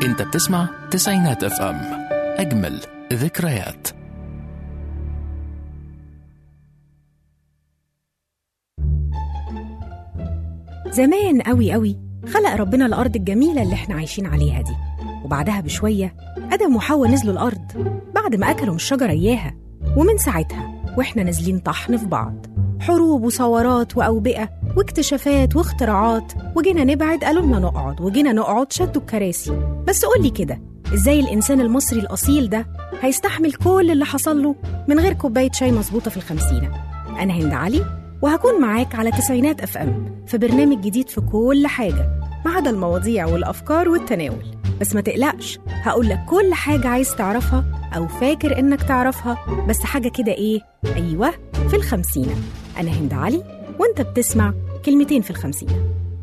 انت بتسمع تسعينات اف ام اجمل ذكريات زمان قوي قوي خلق ربنا الأرض الجميلة اللي احنا عايشين عليها دي وبعدها بشوية آدم وحواء نزلوا الأرض بعد ما أكلوا من الشجرة إياها ومن ساعتها وإحنا نازلين طحن في بعض حروب وثورات وأوبئة واكتشافات واختراعات وجينا نبعد قالوا لنا نقعد وجينا نقعد شدوا الكراسي بس قولي كده إزاي الإنسان المصري الأصيل ده هيستحمل كل اللي حصل له من غير كوباية شاي مظبوطة في الخمسينة أنا هند علي وهكون معاك على تسعينات اف ام في برنامج جديد في كل حاجه ما عدا المواضيع والافكار والتناول بس ما تقلقش هقول لك كل حاجه عايز تعرفها او فاكر انك تعرفها بس حاجه كده ايه ايوه في الخمسينه انا هند علي وانت بتسمع كلمتين في الخمسينه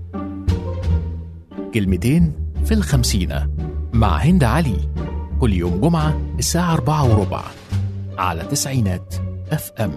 كلمتين في الخمسينة مع هند علي كل يوم جمعة الساعة أربعة وربع على تسعينات اف ام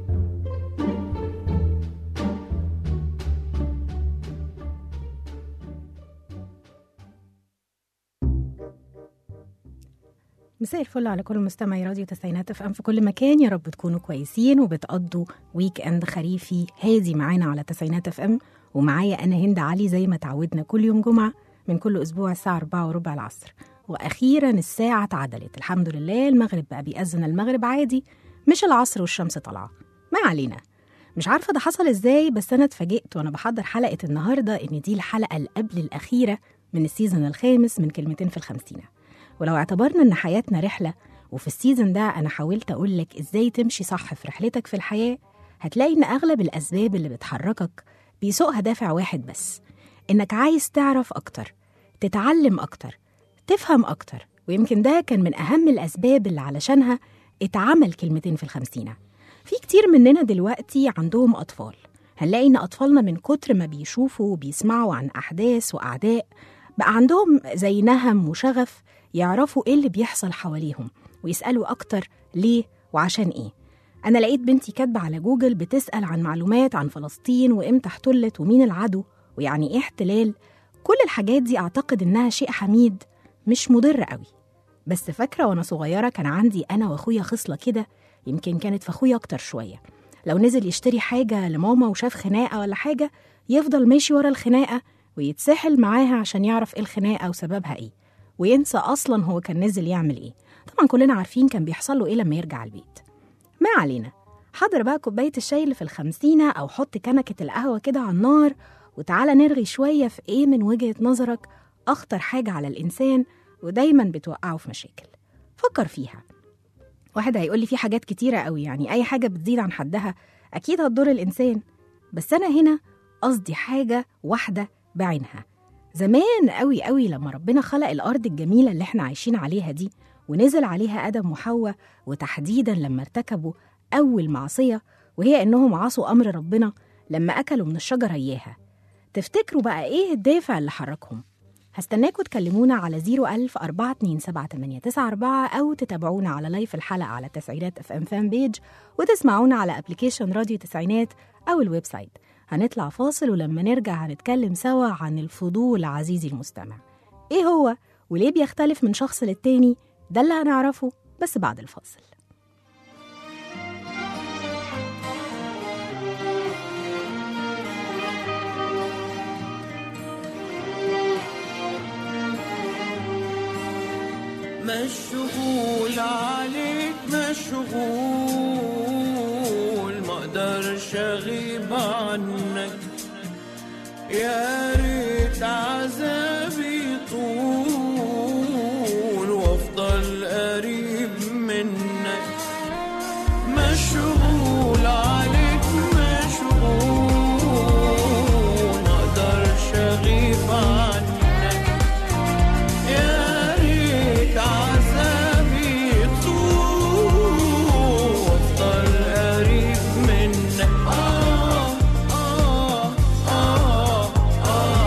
مساء الفل على كل مستمعي راديو تسعينات اف ام في كل مكان يا رب تكونوا كويسين وبتقضوا ويك اند خريفي هادي معانا على تسعينات اف ام ومعايا انا هند علي زي ما تعودنا كل يوم جمعه من كل اسبوع الساعه 4 وربع العصر واخيرا الساعه اتعدلت الحمد لله المغرب بقى بيأذن المغرب عادي مش العصر والشمس طالعه ما علينا مش عارفه ده حصل ازاي بس انا اتفاجئت وانا بحضر حلقه النهارده ان دي الحلقه اللي قبل الاخيره من السيزون الخامس من كلمتين في الخمسينه ولو اعتبرنا ان حياتنا رحله وفي السيزون ده انا حاولت اقول لك ازاي تمشي صح في رحلتك في الحياه هتلاقي ان اغلب الاسباب اللي بتحركك بيسوقها دافع واحد بس انك عايز تعرف اكتر تتعلم اكتر تفهم اكتر ويمكن ده كان من اهم الاسباب اللي علشانها اتعمل كلمتين في الخمسينه في كتير مننا دلوقتي عندهم اطفال هنلاقي ان اطفالنا من كتر ما بيشوفوا وبيسمعوا عن احداث واعداء بقى عندهم زي نهم وشغف يعرفوا ايه اللي بيحصل حواليهم ويسالوا اكتر ليه وعشان ايه انا لقيت بنتي كاتبه على جوجل بتسال عن معلومات عن فلسطين وامتى احتلت ومين العدو ويعني ايه احتلال كل الحاجات دي اعتقد انها شيء حميد مش مضر قوي بس فاكره وانا صغيره كان عندي انا واخويا خصله كده يمكن كانت في اخويا اكتر شويه لو نزل يشتري حاجه لماما وشاف خناقه ولا حاجه يفضل ماشي ورا الخناقه ويتسحل معاها عشان يعرف ايه الخناقه وسببها ايه وينسى اصلا هو كان نزل يعمل ايه طبعا كلنا عارفين كان بيحصل له ايه لما يرجع البيت ما علينا حضر بقى كوبايه الشاي اللي في الخمسينه او حط كنكه القهوه كده على النار وتعالى نرغي شويه في ايه من وجهه نظرك اخطر حاجه على الانسان ودايما بتوقعه في مشاكل فكر فيها واحد هيقول لي في حاجات كتيره قوي يعني اي حاجه بتزيد عن حدها اكيد هتضر الانسان بس انا هنا قصدي حاجه واحده بعينها زمان قوي قوي لما ربنا خلق الأرض الجميلة اللي احنا عايشين عليها دي ونزل عليها آدم وحواء وتحديدا لما ارتكبوا أول معصية وهي إنهم عصوا أمر ربنا لما أكلوا من الشجرة إياها تفتكروا بقى إيه الدافع اللي حركهم؟ هستناكوا تكلمونا على 01000 427 أو تتابعونا على لايف الحلقة على تسعينات اف ام فان بيج وتسمعونا على ابلكيشن راديو تسعينات أو الويب سايت هنطلع فاصل ولما نرجع هنتكلم سوا عن الفضول عزيزي المستمع ايه هو وليه بيختلف من شخص للتاني ده اللي هنعرفه بس بعد الفاصل مشغول عليك مشغول ما اقدرش اغيب عنك يا ريت عذابي طول وافضل قريب منك مشغول عليك مشغول ما اقدرش اغيب عنك يا ريت عذابي طول وافضل قريب منك آه آه آه آه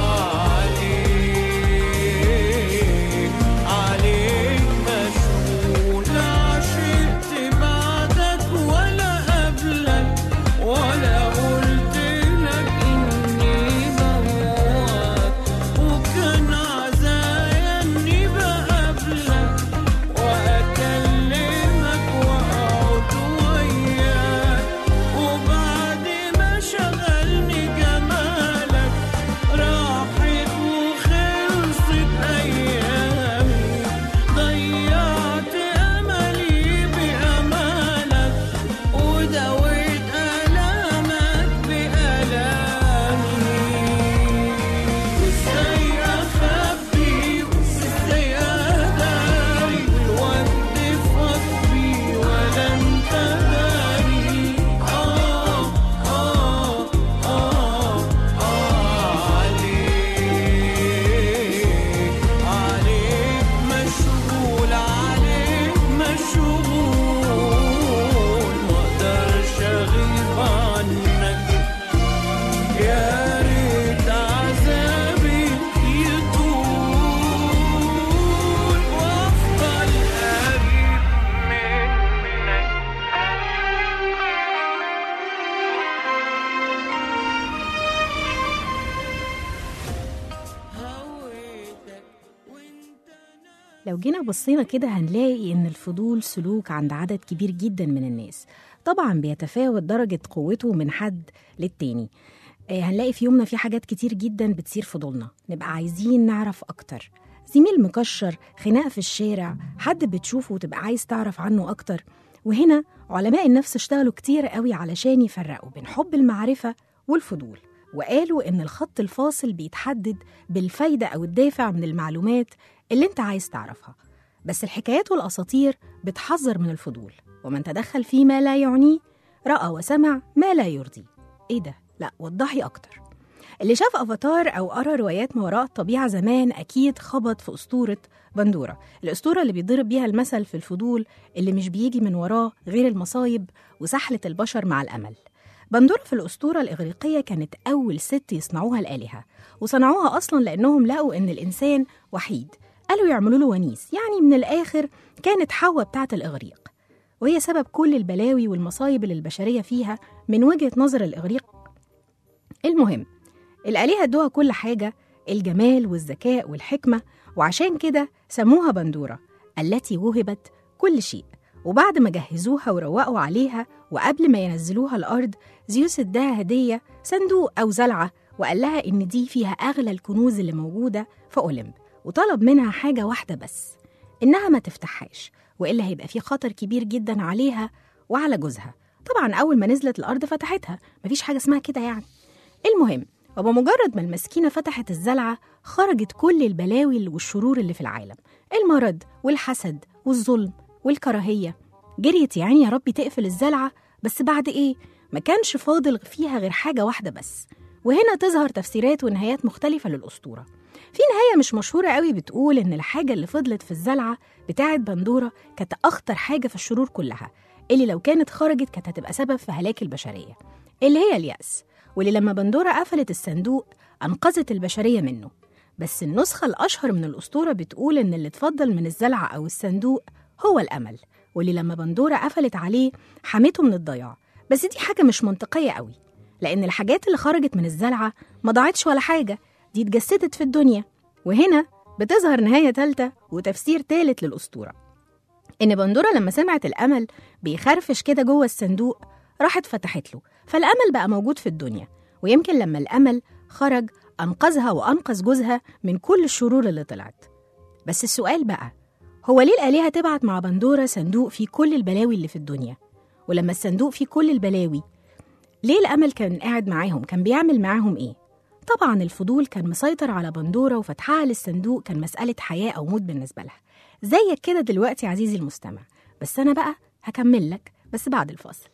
لو جينا بصينا كده هنلاقي إن الفضول سلوك عند عدد كبير جدا من الناس طبعا بيتفاوت درجة قوته من حد للتاني آه، هنلاقي في يومنا في حاجات كتير جدا بتثير فضولنا نبقى عايزين نعرف أكتر زميل مكشر خناقة في الشارع حد بتشوفه وتبقى عايز تعرف عنه أكتر وهنا علماء النفس اشتغلوا كتير قوي علشان يفرقوا بين حب المعرفة والفضول وقالوا إن الخط الفاصل بيتحدد بالفايدة أو الدافع من المعلومات اللي أنت عايز تعرفها بس الحكايات والأساطير بتحذر من الفضول ومن تدخل فيما لا يعنيه رأى وسمع ما لا يرضي إيه ده؟ لا وضحي أكتر اللي شاف افاتار او قرا روايات ما وراء الطبيعه زمان اكيد خبط في اسطوره بندوره الاسطوره اللي بيضرب بيها المثل في الفضول اللي مش بيجي من وراه غير المصايب وسحله البشر مع الامل بندوره في الاسطوره الاغريقيه كانت اول ست يصنعوها الالهه وصنعوها اصلا لانهم لقوا ان الانسان وحيد قالوا يعملوا له ونيس يعني من الاخر كانت حواء بتاعه الاغريق وهي سبب كل البلاوي والمصايب اللي البشريه فيها من وجهه نظر الاغريق المهم الآلهة ادوها كل حاجة الجمال والذكاء والحكمة وعشان كده سموها بندورة التي وهبت كل شيء وبعد ما جهزوها وروقوا عليها وقبل ما ينزلوها الأرض زيوس اداها هدية صندوق أو زلعة وقال لها إن دي فيها أغلى الكنوز اللي موجودة في أولمب وطلب منها حاجة واحدة بس إنها ما تفتحهاش وإلا هيبقى في خطر كبير جدا عليها وعلى جوزها طبعا أول ما نزلت الأرض فتحتها مفيش حاجة اسمها كده يعني المهم وبمجرد ما المسكينة فتحت الزلعة خرجت كل البلاوي والشرور اللي في العالم المرض والحسد والظلم والكراهية جريت يعني يا ربي تقفل الزلعة بس بعد إيه؟ ما كانش فاضل فيها غير حاجة واحدة بس وهنا تظهر تفسيرات ونهايات مختلفة للأسطورة في نهاية مش مشهورة قوي بتقول إن الحاجة اللي فضلت في الزلعة بتاعت بندورة كانت أخطر حاجة في الشرور كلها اللي لو كانت خرجت كانت هتبقى سبب في هلاك البشرية اللي هي اليأس واللي لما بندورة قفلت الصندوق أنقذت البشرية منه بس النسخة الأشهر من الأسطورة بتقول إن اللي اتفضل من الزلعة أو الصندوق هو الأمل واللي لما بندورة قفلت عليه حمته من الضياع بس دي حاجة مش منطقية قوي لأن الحاجات اللي خرجت من الزلعة ما ضاعتش ولا حاجة دي اتجسدت في الدنيا وهنا بتظهر نهاية تالتة وتفسير تالت للأسطورة إن بندورة لما سمعت الأمل بيخرفش كده جوه الصندوق راحت فتحت له فالأمل بقى موجود في الدنيا ويمكن لما الأمل خرج أنقذها وأنقذ جوزها من كل الشرور اللي طلعت بس السؤال بقى هو ليه الآلهة تبعت مع بندورة صندوق فيه كل البلاوي اللي في الدنيا ولما الصندوق فيه كل البلاوي ليه الأمل كان قاعد معاهم كان بيعمل معاهم إيه طبعا الفضول كان مسيطر على بندورة وفتحها للصندوق كان مسألة حياة أو موت بالنسبة لها زيك كده دلوقتي عزيزي المستمع بس أنا بقى هكمل لك بس بعد الفاصل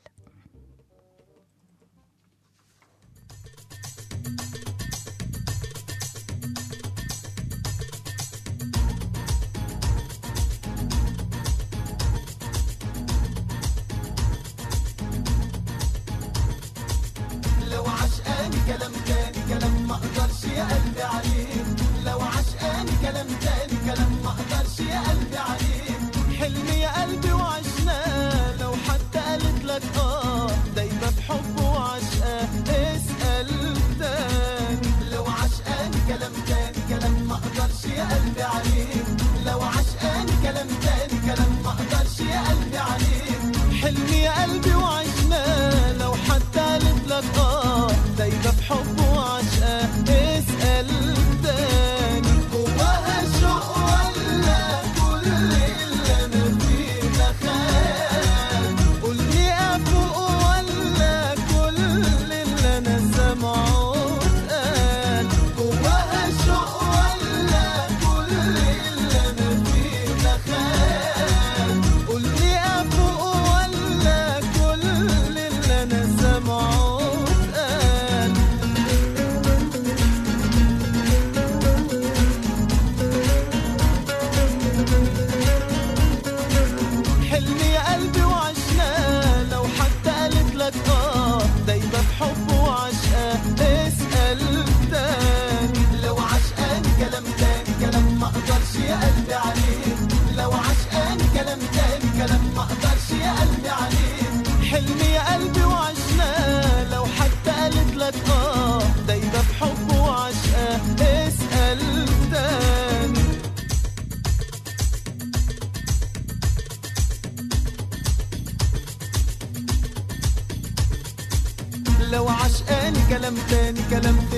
لو عشقاني كلام تاني كلام ما اقدرش يا قلبي عليه لو عشقاني كلام تاني كلام ما اقدرش يا قلبي عليه حلمي يا قلبي وعشناه لو حتى قالت لك اه دايما بحب وعشقاه اسأل تاني لو عشقاني كلام تاني كلام ما اقدرش يا قلبي عليه لو عشقاني كلام تاني كلام ما اقدرش يا قلبي عليه حلمي يا قلبي وعشناه لو حتى قالت لك اه دايما بحب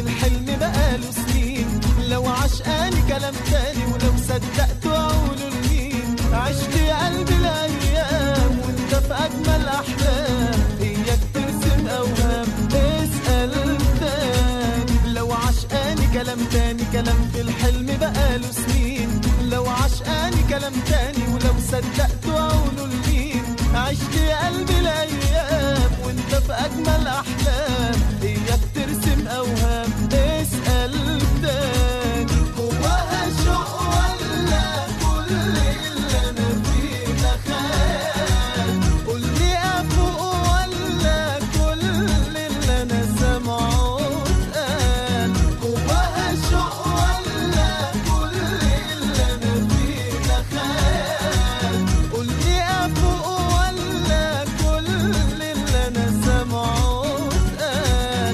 الحلم بقاله سنين لو عشقاني كلام تاني ولو صدقت اقوله لمين عشت يا قلبي الايام وانت في اجمل احلام اياك ترسم اوهام اسال تاني لو عشقاني كلام تاني كلام في الحلم بقاله سنين لو عشقاني كلام تاني ولو صدقت اقوله لمين عشت يا قلبي الايام وانت في اجمل احلام اياك ترسم اوهام اسال تاني هو شوق ولا كل اللي انا فيه ده خيال قول لي افوق ولا كل اللي انا سامعه اتقال هو شوق ولا كل اللي انا فيه ده خيال قول لي افوق ولا كل اللي انا سامعه اتقال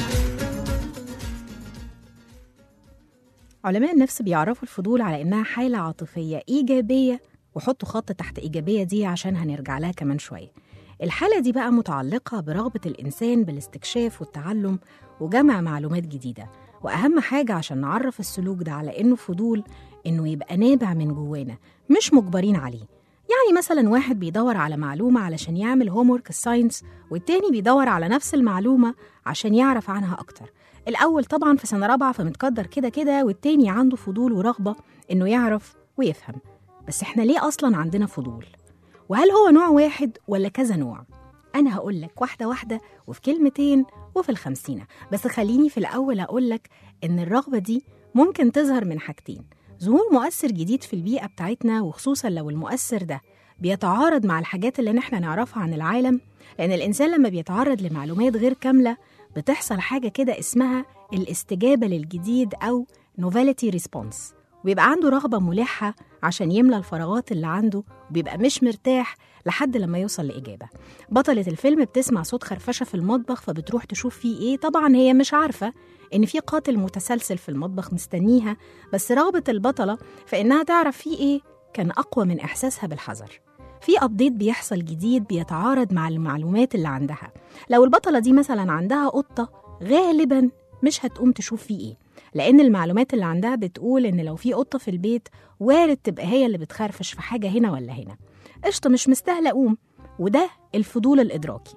علماء النفس بيعرفوا الفضول على إنها حالة عاطفية إيجابية وحطوا خط تحت إيجابية دي عشان هنرجع لها كمان شوية الحالة دي بقى متعلقة برغبة الإنسان بالاستكشاف والتعلم وجمع معلومات جديدة وأهم حاجة عشان نعرف السلوك ده على إنه فضول إنه يبقى نابع من جوانا مش مجبرين عليه يعني مثلا واحد بيدور على معلومة علشان يعمل هومورك الساينس والتاني بيدور على نفس المعلومة عشان يعرف عنها أكتر الأول طبعا في سنة رابعة فمتقدر كده كده والتاني عنده فضول ورغبة إنه يعرف ويفهم بس إحنا ليه أصلا عندنا فضول؟ وهل هو نوع واحد ولا كذا نوع؟ أنا هقول لك واحدة واحدة وفي كلمتين وفي الخمسينة بس خليني في الأول أقول لك إن الرغبة دي ممكن تظهر من حاجتين ظهور مؤثر جديد في البيئة بتاعتنا وخصوصا لو المؤثر ده بيتعارض مع الحاجات اللي نحن نعرفها عن العالم لأن الإنسان لما بيتعرض لمعلومات غير كاملة بتحصل حاجة كده اسمها الاستجابة للجديد أو novelty response وبيبقى عنده رغبة ملحة عشان يملى الفراغات اللي عنده وبيبقى مش مرتاح لحد لما يوصل لإجابة بطلة الفيلم بتسمع صوت خرفشة في المطبخ فبتروح تشوف فيه إيه طبعا هي مش عارفة إن في قاتل متسلسل في المطبخ مستنيها بس رغبة البطلة في إنها تعرف فيه إيه كان أقوى من إحساسها بالحذر في أبديت بيحصل جديد بيتعارض مع المعلومات اللي عندها لو البطلة دي مثلا عندها قطة غالبا مش هتقوم تشوف فيه إيه لأن المعلومات اللي عندها بتقول إن لو في قطة في البيت وارد تبقى هي اللي بتخرفش في حاجة هنا ولا هنا قشطة مش مستاهلة أقوم وده الفضول الإدراكي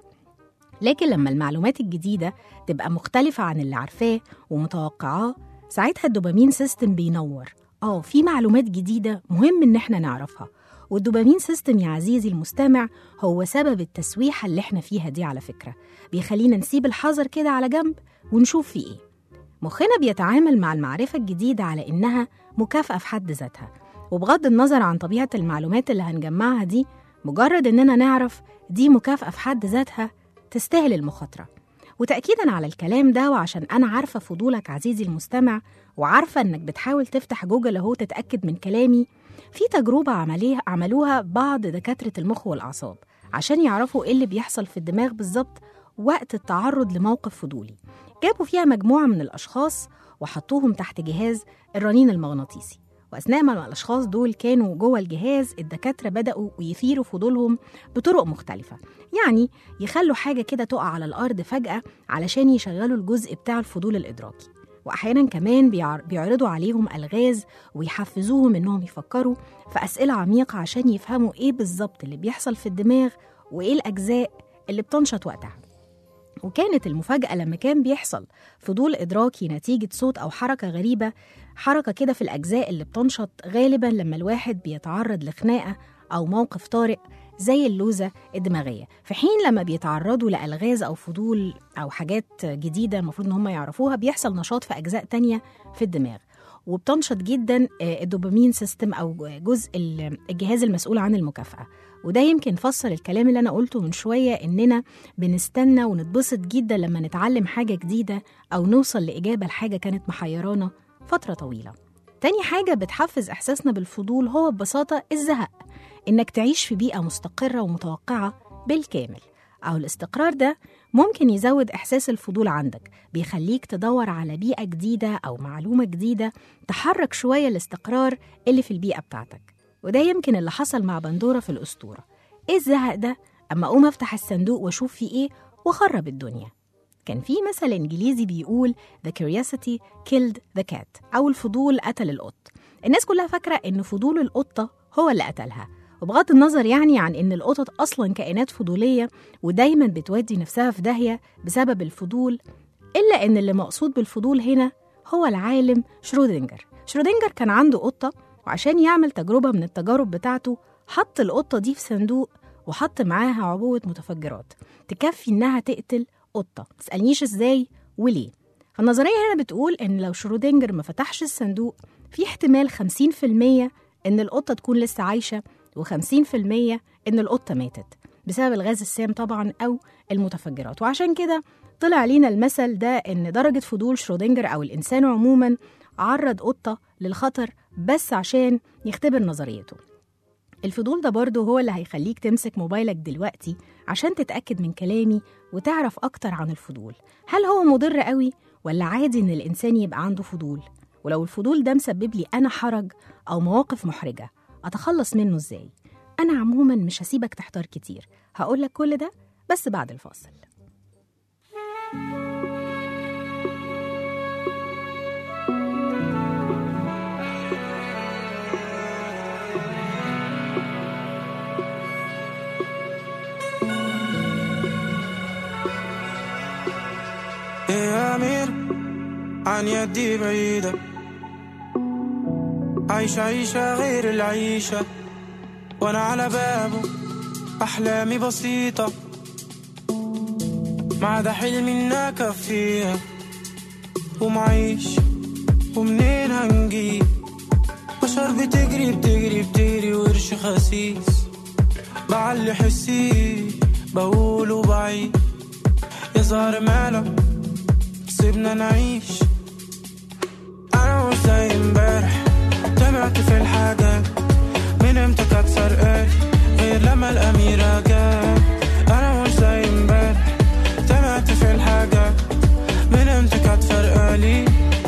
لكن لما المعلومات الجديدة تبقى مختلفة عن اللي عارفاه ومتوقعاه ساعتها الدوبامين سيستم بينور آه في معلومات جديدة مهم إن إحنا نعرفها والدوبامين سيستم يا عزيزي المستمع هو سبب التسويحة اللي إحنا فيها دي على فكرة بيخلينا نسيب الحذر كده على جنب ونشوف فيه إيه مخنا بيتعامل مع المعرفة الجديدة على إنها مكافأة في حد ذاتها وبغض النظر عن طبيعة المعلومات اللي هنجمعها دي مجرد إننا نعرف دي مكافأة في حد ذاتها تستاهل المخاطرة وتأكيدا على الكلام ده وعشان أنا عارفة فضولك عزيزي المستمع وعارفة إنك بتحاول تفتح جوجل أهو تتأكد من كلامي في تجربة عمليها عملوها بعض دكاترة المخ والأعصاب عشان يعرفوا إيه اللي بيحصل في الدماغ بالظبط وقت التعرض لموقف فضولي جابوا فيها مجموعة من الأشخاص وحطوهم تحت جهاز الرنين المغناطيسي وأثناء ما الأشخاص دول كانوا جوه الجهاز الدكاترة بدأوا يثيروا فضولهم بطرق مختلفة يعني يخلوا حاجة كده تقع على الأرض فجأة علشان يشغلوا الجزء بتاع الفضول الإدراكي وأحيانا كمان بيعر- بيعرضوا عليهم ألغاز ويحفزوهم إنهم يفكروا في أسئلة عميقة عشان يفهموا إيه بالظبط اللي بيحصل في الدماغ وإيه الأجزاء اللي بتنشط وقتها وكانت المفاجأة لما كان بيحصل فضول إدراكي نتيجة صوت أو حركة غريبة حركة كده في الأجزاء اللي بتنشط غالبا لما الواحد بيتعرض لخناقة أو موقف طارئ زي اللوزة الدماغية في حين لما بيتعرضوا لألغاز أو فضول أو حاجات جديدة المفروض إن هم يعرفوها بيحصل نشاط في أجزاء تانية في الدماغ وبتنشط جدا آه، الدوبامين سيستم أو جزء ال- الجهاز المسؤول عن المكافأة وده يمكن فسر الكلام اللي أنا قلته من شوية إننا بنستنى ونتبسط جدا لما نتعلم حاجة جديدة أو نوصل لإجابة لحاجة كانت محيرانا فترة طويلة تاني حاجة بتحفز إحساسنا بالفضول هو ببساطة الزهق إنك تعيش في بيئة مستقرة ومتوقعة بالكامل أو الاستقرار ده ممكن يزود إحساس الفضول عندك بيخليك تدور على بيئة جديدة أو معلومة جديدة تحرك شوية الاستقرار اللي في البيئة بتاعتك وده يمكن اللي حصل مع بندورة في الأسطورة إيه الزهق ده أما أقوم أفتح الصندوق وأشوف فيه إيه وأخرب الدنيا كان في مثل إنجليزي بيقول The curiosity killed the cat أو الفضول قتل القط الناس كلها فاكرة إن فضول القطة هو اللي قتلها وبغض النظر يعني عن إن القطط أصلا كائنات فضولية ودايما بتودي نفسها في داهية بسبب الفضول إلا إن اللي مقصود بالفضول هنا هو العالم شرودنجر شرودنجر كان عنده قطة وعشان يعمل تجربة من التجارب بتاعته حط القطة دي في صندوق وحط معاها عبوة متفجرات تكفي إنها تقتل قطة تسألنيش إزاي وليه فالنظرية هنا بتقول إن لو شرودنجر ما فتحش الصندوق في احتمال 50% إن القطة تكون لسه عايشة و50% إن القطة ماتت بسبب الغاز السام طبعا أو المتفجرات وعشان كده طلع لينا المثل ده إن درجة فضول شرودنجر أو الإنسان عموما عرض قطة للخطر بس عشان يختبر نظريته الفضول ده برضه هو اللي هيخليك تمسك موبايلك دلوقتي عشان تتأكد من كلامي وتعرف أكتر عن الفضول هل هو مضر قوي ولا عادي إن الإنسان يبقى عنده فضول ولو الفضول ده مسبب لي أنا حرج أو مواقف محرجة أتخلص منه إزاي أنا عموما مش هسيبك تحتار كتير هقولك كل ده بس بعد الفاصل يا أمير عن يدي بعيدة عايش عيشة غير العيشة وأنا على بابه أحلامي بسيطة ما ده حلمي إني أكفيها ومعيش ومنين هنجيب بشر بتجري بتجري بتجري وقرش خسيس بعلي حسي بقوله بعيد يظهر مالك سيبنا نعيش انا مش زي امبارح طمعت في الحاجات من امتى كانت فرقالي غير لما الاميرة جت انا مش زي امبارح طمعت في الحاجات من امتى كانت فرقالي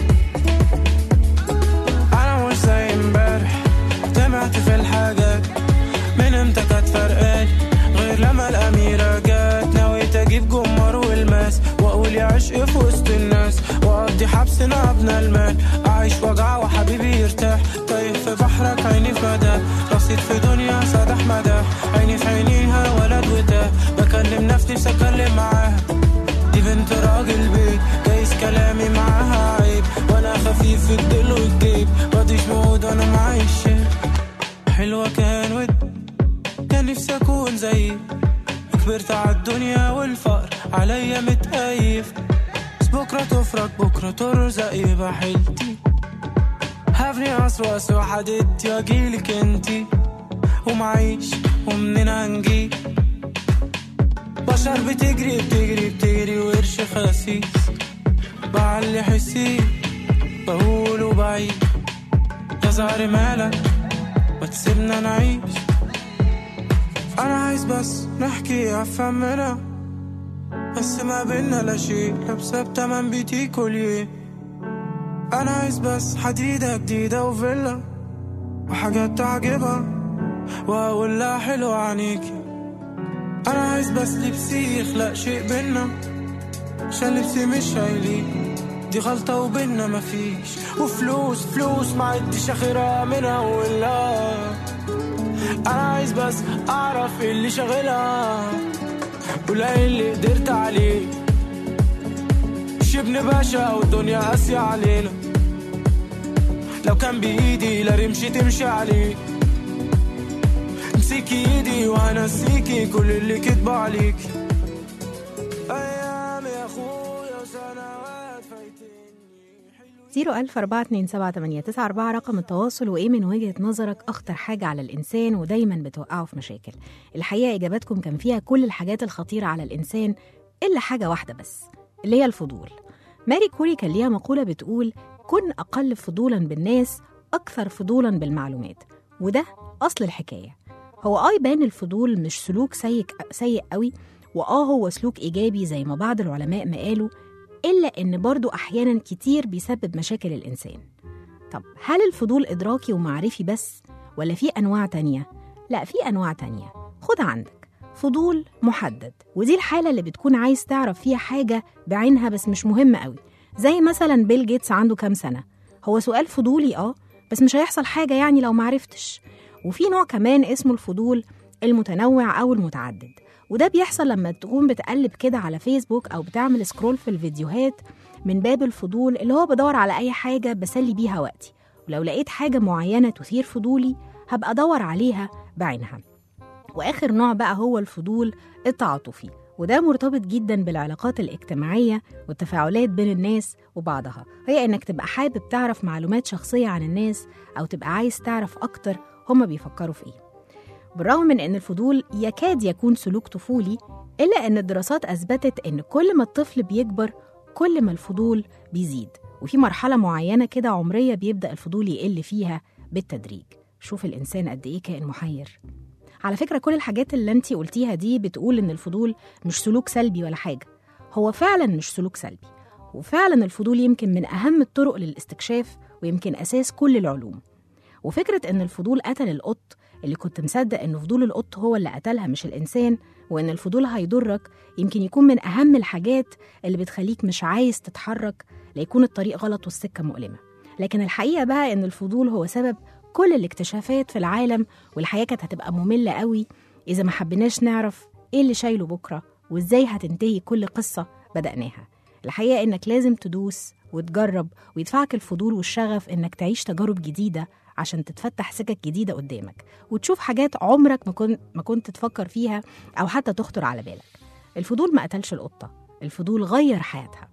انا مش زي امبارح طمعت في الحاجات من امتى كانت فرقالي غير لما الاميرة جت نويت اجيب جمر والماس واقول يا عشق في وسط الناس واقضي حبسنا ابنى المال اعيش وجع وحبيبي يرتاح تايه في بحرك عيني في مدى رصيد في دنيا سدح مدى عيني في عينيها ولد وتاه بكلم نفسي نفسي اتكلم معاها دي بنت راجل بيت جايز كلامي معاها عيب وانا خفيف في الدل والجيب ماضيش موعود وانا معايش شيء حلوة كان ود كان نفسي اكون زيك كبرت عالدنيا والفقر عليا متقيف بس بكرة تفرج بكرة ترزق يبقى حيلتي هبني أسوأ وحددتي واجيلك انتي ومعيش ومنين هنجيب بشر بتجري بتجري بتجري وقرش خسيس بعلي حسي بقوله بعيد يا زهر مالك ما تسيبنا نعيش انا عايز بس نحكي افهمنا بس ما بينا لا شيء لابسه بتمن بيتي كوليه انا عايز بس حديده جديده وفيلا وحاجات تعجبها واقول لها حلو عنيكي انا عايز بس لبسي يخلق شيء بينا عشان لبسي مش هيليق دي غلطة وبينا مفيش وفلوس فلوس ما عدتش اخرها من اولها انا عايز بس اعرف إيه اللي شاغلها ولا اللي قدرت عليه مش ابن باشا والدنيا قاسية علينا لو كان بايدي لا رمشي تمشي عليه امسكي ايدي وهنسيكي كل اللي كدبوا عليكي ايام يا اخويا وسنوات فايتني 0042789 رقم التواصل وإيه من وجهة نظرك أخطر حاجة على الإنسان ودايما بتوقعه في مشاكل الحقيقة إجاباتكم كان فيها كل الحاجات الخطيرة على الإنسان إلا حاجة واحدة بس اللي هي الفضول ماري كوري كان ليها مقولة بتقول كن أقل فضولا بالناس أكثر فضولا بالمعلومات وده أصل الحكاية هو آه يبان الفضول مش سلوك سيء سيء قوي وآه هو سلوك إيجابي زي ما بعض العلماء ما قالوا إلا إن برضو أحيانا كتير بيسبب مشاكل الإنسان طب هل الفضول إدراكي ومعرفي بس ولا في أنواع تانية؟ لا في أنواع تانية خد عندك فضول محدد ودي الحالة اللي بتكون عايز تعرف فيها حاجة بعينها بس مش مهمة قوي زي مثلا بيل جيتس عنده كام سنة هو سؤال فضولي اه بس مش هيحصل حاجة يعني لو معرفتش وفي نوع كمان اسمه الفضول المتنوع أو المتعدد وده بيحصل لما تقوم بتقلب كده على فيسبوك أو بتعمل سكرول في الفيديوهات من باب الفضول اللي هو بدور على أي حاجة بسلي بيها وقتي ولو لقيت حاجة معينة تثير فضولي هبقى أدور عليها بعينها وآخر نوع بقى هو الفضول التعاطفي وده مرتبط جدا بالعلاقات الاجتماعية والتفاعلات بين الناس وبعضها هي إنك تبقى حابب تعرف معلومات شخصية عن الناس أو تبقى عايز تعرف أكتر هما بيفكروا في إيه بالرغم من إن الفضول يكاد يكون سلوك طفولي إلا إن الدراسات أثبتت إن كل ما الطفل بيكبر كل ما الفضول بيزيد وفي مرحلة معينة كده عمرية بيبدأ الفضول يقل فيها بالتدريج شوف الإنسان قد إيه كائن محير على فكرة كل الحاجات اللي انتي قلتيها دي بتقول إن الفضول مش سلوك سلبي ولا حاجة هو فعلا مش سلوك سلبي وفعلا الفضول يمكن من أهم الطرق للاستكشاف ويمكن أساس كل العلوم وفكرة إن الفضول قتل القط اللي كنت مصدق إن فضول القط هو اللي قتلها مش الإنسان وإن الفضول هيضرك يمكن يكون من أهم الحاجات اللي بتخليك مش عايز تتحرك ليكون الطريق غلط والسكة مؤلمة لكن الحقيقة بقى إن الفضول هو سبب كل الاكتشافات في العالم والحياة كانت هتبقى مملة قوي إذا ما حبيناش نعرف إيه اللي شايله بكرة وإزاي هتنتهي كل قصة بدأناها الحقيقة إنك لازم تدوس وتجرب ويدفعك الفضول والشغف إنك تعيش تجارب جديدة عشان تتفتح سكك جديدة قدامك وتشوف حاجات عمرك ما كنت ما كنت تفكر فيها أو حتى تخطر على بالك الفضول ما قتلش القطة الفضول غير حياتها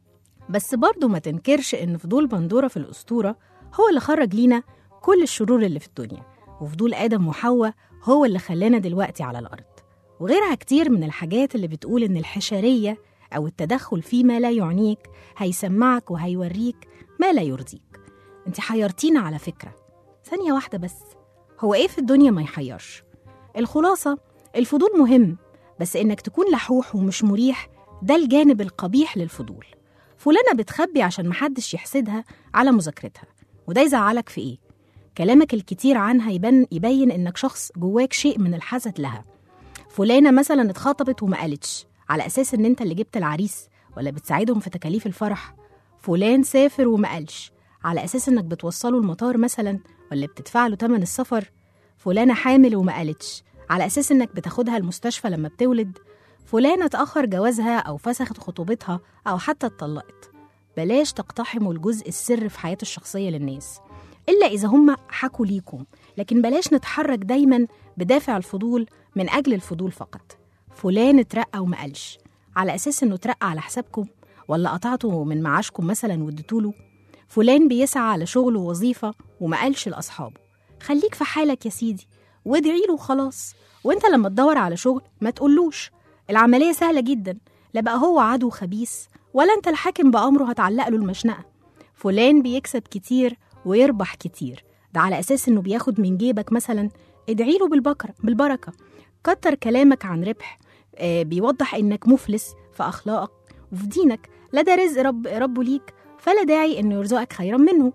بس برضه ما تنكرش إن فضول بندورة في الأسطورة هو اللي خرج لينا كل الشرور اللي في الدنيا وفضول آدم وحواء هو اللي خلانا دلوقتي على الأرض وغيرها كتير من الحاجات اللي بتقول إن الحشرية أو التدخل فيما لا يعنيك هيسمعك وهيوريك ما لا يرضيك انت حيرتينا على فكرة ثانية واحدة بس هو ايه في الدنيا ما يحيرش الخلاصة الفضول مهم بس انك تكون لحوح ومش مريح ده الجانب القبيح للفضول فلانة بتخبي عشان محدش يحسدها على مذاكرتها وده يزعلك في ايه كلامك الكتير عنها يبان يبين انك شخص جواك شيء من الحسد لها فلانة مثلا اتخطبت وما قالتش على اساس ان انت اللي جبت العريس ولا بتساعدهم في تكاليف الفرح فلان سافر وما قالش على اساس انك بتوصله المطار مثلا ولا بتدفع له تمن السفر فلانة حامل وما قالتش على اساس انك بتاخدها المستشفى لما بتولد فلانة اتأخر جوازها أو فسخت خطوبتها أو حتى اتطلقت بلاش تقتحموا الجزء السر في حياة الشخصية للناس إلا إذا هم حكوا ليكم لكن بلاش نتحرك دايما بدافع الفضول من أجل الفضول فقط فلان اترقى وما قالش على أساس إنه اترقى على حسابكم ولا قطعته من معاشكم مثلا واديتوله فلان بيسعى على شغل ووظيفة وما قالش لأصحابه خليك في حالك يا سيدي وادعي له وخلاص وانت لما تدور على شغل ما تقولوش العملية سهلة جدا لا بقى هو عدو خبيث ولا انت الحاكم بأمره هتعلق له المشنقة فلان بيكسب كتير ويربح كتير ده على أساس إنه بياخد من جيبك مثلا ادعي له بالبكرة بالبركة كتر كلامك عن ربح آه بيوضح إنك مفلس في أخلاقك وفي دينك لا ده رزق رب ربه ليك فلا داعي إنه يرزقك خيرا منه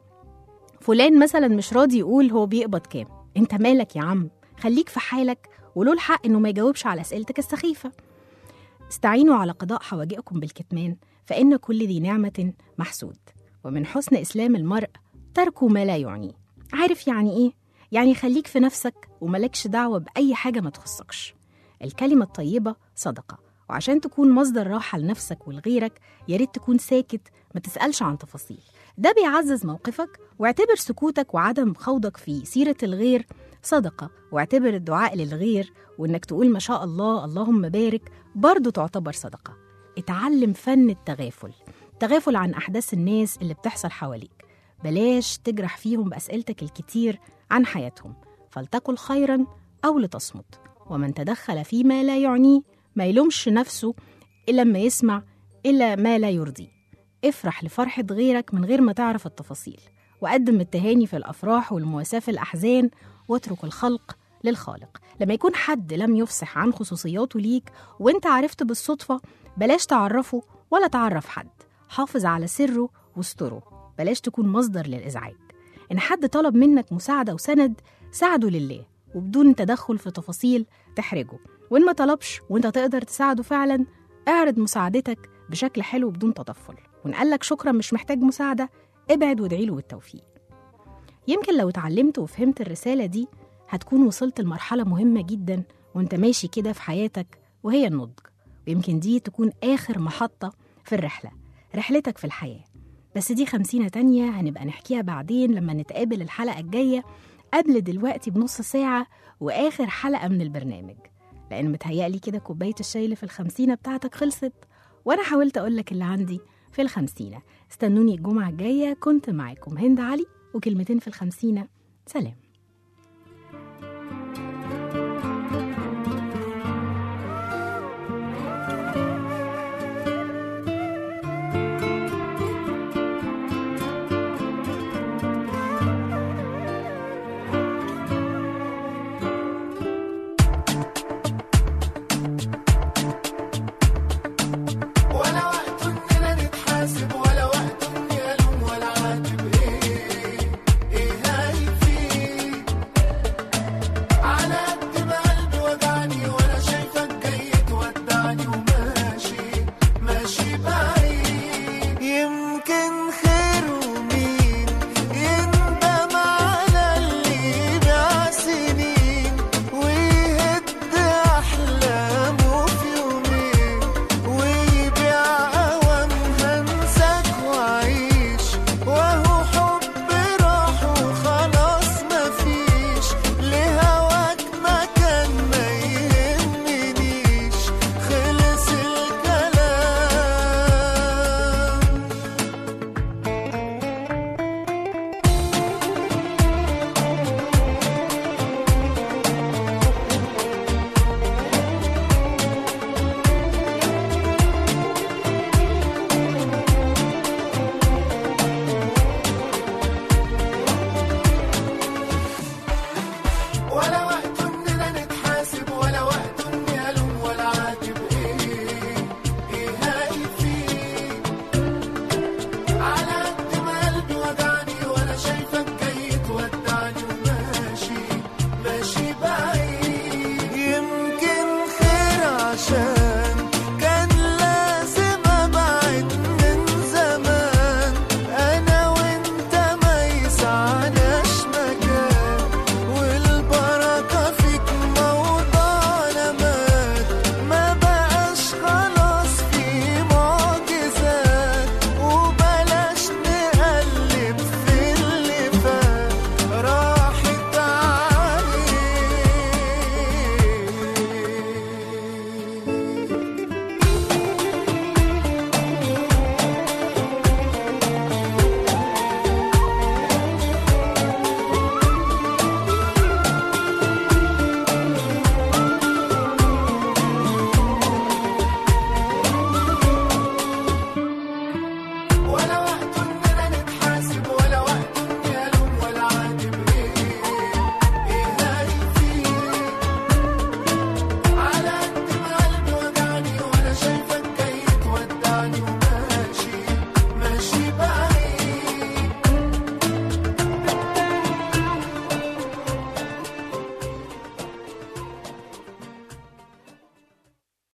فلان مثلا مش راضي يقول هو بيقبض كام انت مالك يا عم خليك في حالك وله الحق انه ما يجاوبش على اسئلتك السخيفه استعينوا على قضاء حوائجكم بالكتمان فإن كل ذي نعمة محسود ومن حسن إسلام المرء تركه ما لا يعنيه عارف يعني إيه؟ يعني خليك في نفسك وملكش دعوة بأي حاجة ما تخصكش الكلمة الطيبة صدقة وعشان تكون مصدر راحة لنفسك ولغيرك يا ريت تكون ساكت ما تسألش عن تفاصيل ده بيعزز موقفك واعتبر سكوتك وعدم خوضك في سيرة الغير صدقة واعتبر الدعاء للغير وإنك تقول ما شاء الله اللهم بارك برضه تعتبر صدقة اتعلم فن التغافل تغافل عن أحداث الناس اللي بتحصل حواليك بلاش تجرح فيهم بأسئلتك الكتير عن حياتهم فلتقل خيرا أو لتصمت ومن تدخل فيما لا يعنيه ما يلومش نفسه إلا لما يسمع إلا ما لا يرضيه افرح لفرحة غيرك من غير ما تعرف التفاصيل وقدم التهاني في الأفراح والمواساة في الأحزان واترك الخلق للخالق لما يكون حد لم يفصح عن خصوصياته ليك وانت عرفت بالصدفة بلاش تعرفه ولا تعرف حد حافظ على سره واستره بلاش تكون مصدر للإزعاج إن حد طلب منك مساعدة وسند ساعده لله وبدون تدخل في تفاصيل تحرجه وإن ما طلبش وإنت تقدر تساعده فعلا اعرض مساعدتك بشكل حلو بدون تطفل وإن قالك شكرا مش محتاج مساعدة ابعد وادعي له بالتوفيق يمكن لو اتعلمت وفهمت الرسالة دي هتكون وصلت لمرحلة مهمة جدا وانت ماشي كده في حياتك وهي النضج ويمكن دي تكون آخر محطة في الرحلة رحلتك في الحياة بس دي خمسينة تانية هنبقى نحكيها بعدين لما نتقابل الحلقة الجاية قبل دلوقتي بنص ساعة وآخر حلقة من البرنامج لأن متهيألي كده كوباية الشاي اللي في الخمسينة بتاعتك خلصت وأنا حاولت أقولك اللي عندي في الخمسينة استنوني الجمعة الجاية كنت معاكم هند علي وكلمتين في الخمسينة سلام